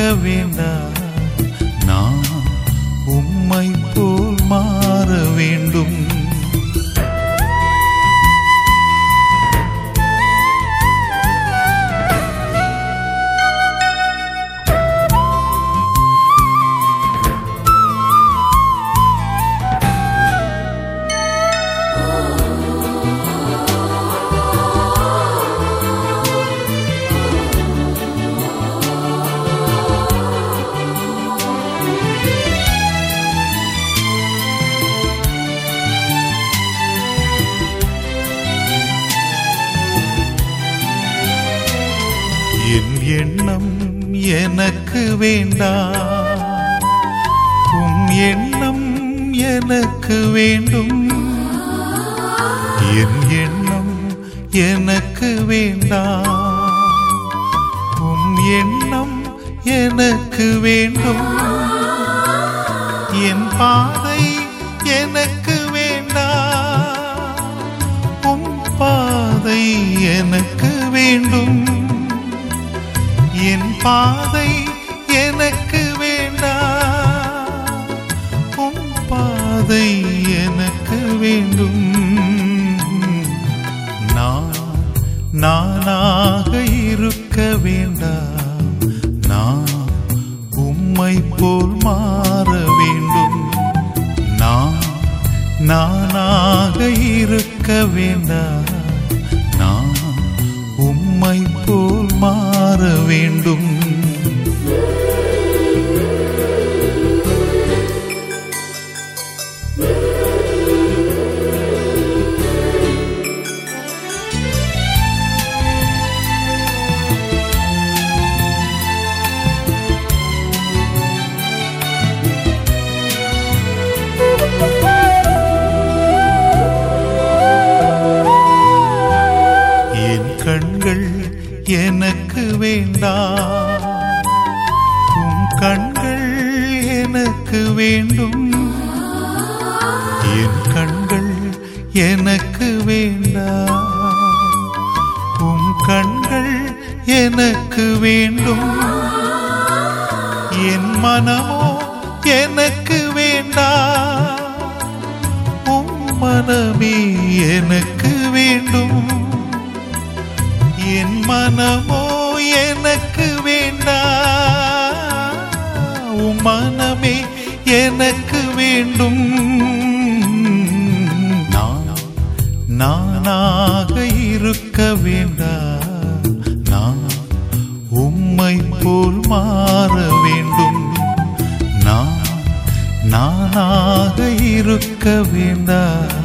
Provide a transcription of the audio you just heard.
வேண்டாம் நான் உம்மை போல் மாற வேண்டும் என் எண்ணம் எனக்கு வேண்டாம் உம் எண்ணம் எனக்கு வேண்டும் என் எண்ணம் எனக்கு வேண்டாம் உம் எண்ணம் எனக்கு வேண்டும் என் பாதை எனக்கு வேண்டாம் உம் பாதை எனக்கு வேண்டும் என் பாதை எனக்கு வேண்டாம் உன் பாதை எனக்கு வேண்டும் நான் நானாக இருக்க வேண்டாம் நான் உம்மை போல் மாற வேண்டும் நான் நானாக இருக்க வேண்டாம் நான் உம்மை போல் மாற வேண்டும் என் கண்கள் எனக்கு வேண்டாம் உன் கண்கள் எனக்கு வேண்டும் என் கண்கள் எனக்கு வேண்டாம் உன் கண்கள் எனக்கு வேண்டும் என் மனமோ எனக்கு வேண்டாம் உம் மனமே எனக்கு வேண்டும் என் மனமோ எனக்கு வேண்டாம் உம் மனமே எனக்கு வேண்டும் நான் நானாக இருக்க வேண்டாம் நான் உம்மை போல் மாற வேண்டும் நான் நானாக இருக்க வேண்டாம்